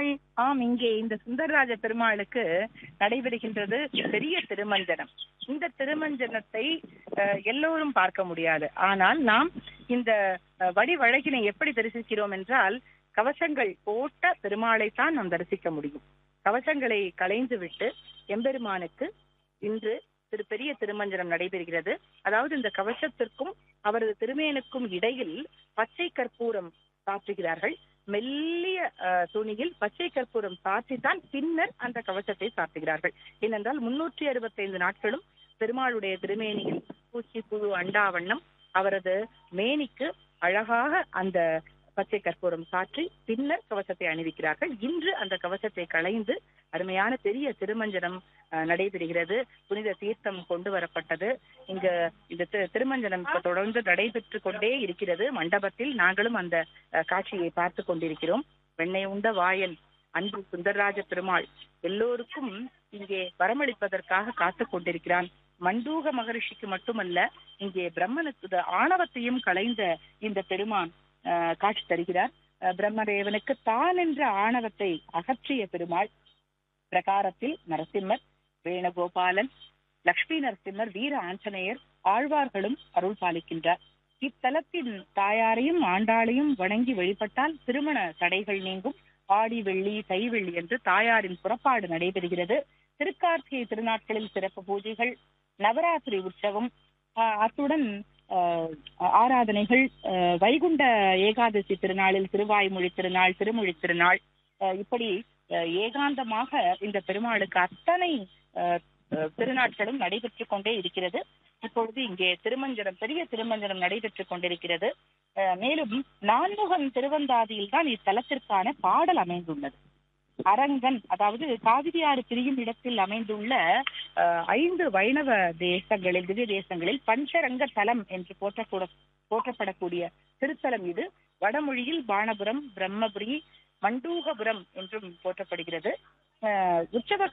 ஆம் இங்கே இந்த சுந்தரராஜ பெருமாளுக்கு நடைபெறுகின்றது பெரிய திருமஞ்சனம் இந்த திருமஞ்சனத்தை அஹ், எல்லோரும் பார்க்க முடியாது ஆனால் நாம் இந்த அஹ், வடிவழகினை எப்படி தரிசிக்கிறோம் என்றால் கவசங்கள் போட்ட பெருமாளைத்தான் நாம் தரிசிக்க முடியும் கவசங்களை களைந்து விட்டு எம்பெருமானுக்கு இன்று திரு பெரிய திருமஞ்சனம் நடைபெறுகிறது அதாவது இந்த கவசத்திற்கும் அவரது திருமேனுக்கும் இடையில் பச்சை கற்பூரம் சாற்றுகிறார்கள் மெல்லிய அஹ், துணியில் பச்சை கற்பூரம் சாற்றித்தான் பின்னர் அந்த கவசத்தை சாத்துகிறார்கள் ஏனென்றால் முன்னூற்றி அறுபத்தைந்து நாட்களும் பெருமாளுடைய திருமேனியில் பூச்சி புழு அண்டாவண்ணம் அவரது மேனிக்கு அழகாக அந்த பச்சை கற்பூரம் சாற்றி பின்னர் கவசத்தை அணிவிக்கிறார்கள் இன்று அந்த கவசத்தை களைந்து அருமையான பெரிய திருமஞ்சனம் அஹ், நடைபெறுகிறது புனித தீர்த்தம் கொண்டு வரப்பட்டது இங்க இந்த தி- திருமஞ்சனம் இப்ப தொடர்ந்து நடைபெற்று கொண்டே இருக்கிறது மண்டபத்தில் நாங்களும் அந்த அஹ், காட்சியை பார்த்து கொண்டிருக்கிறோம் வெண்ணெய் உண்ட வாயன் அன்பு சுந்தரராஜ பெருமாள் எல்லோருக்கும் இங்கே வரமளிப்பதற்காக காத்து கொண்டிருக்கிறான் மண்டூக மகரிஷிக்கு மட்டுமல்ல இங்கே பிரம்மனுக்கு இந்த ஆணவத்தையும் களைந்த இந்த பெருமான் அஹ், காட்சி தருகிறார் அஹ், பிரம்மதேவனுக்கு தான் என்ற ஆணவத்தை அகற்றிய பெருமாள் பிரகாரத்தில் நரசிம்மர் வேணுகோபாலன் லக்ஷ்மி நரசிம்மர் வீர ஆஞ்சநேயர் ஆழ்வார்களும் அருள் பாலிக்கின்றார் இத்தலத்தின் தாயாரையும் ஆண்டாளையும் வணங்கி வழிபட்டால் திருமண தடைகள் நீங்கும் ஆடி வெள்ளி தை வெள்ளி என்று தாயாரின் புறப்பாடு நடைபெறுகிறது திருக்கார்த்திகை திருநாட்களில் சிறப்பு பூஜைகள் நவராத்திரி உற்சவம் ஆஹ் அத்துடன் ஆஹ் ஆராதனைகள் ஆஹ் வைகுண்ட ஏகாதசி திருநாளில் திருவாய்மொழி திருநாள் திருமொழி திருநாள் ஆஹ் இப்படி ஆஹ் ஏகாந்தமாக இந்த பெருமாளுக்கு அத்தனை ஆஹ் ஆஹ் திருநாட்களும் நடைபெற்றுக் கொண்டே இருக்கிறது இப்பொழுது இங்கே திருமஞ்சனம் பெரிய திருமஞ்சனம் நடைபெற்றுக் கொண்டிருக்கிறது ஆஹ் மேலும் நான்முகன் திருவந்தாதியில் தான் இத்தலத்திற்கான பாடல் அமைந்துள்ளது அரங்கன் அதாவது காவிரியாறு பிரியும் இடத்தில் அமைந்துள்ள ஆஹ், ஐந்து வைணவ தேசங்களில் திவ்ய தேசங்களில் பஞ்சரங்க தலம் என்று போற்றக்கூட போற்றப்படக்கூடிய திருத்தலம் இது வடமொழியில் பானபுரம் பிரம்மபுரி மண்டூகபுரம் என்றும் போற்றப்படுகிறது ஆஹ், உற்சவ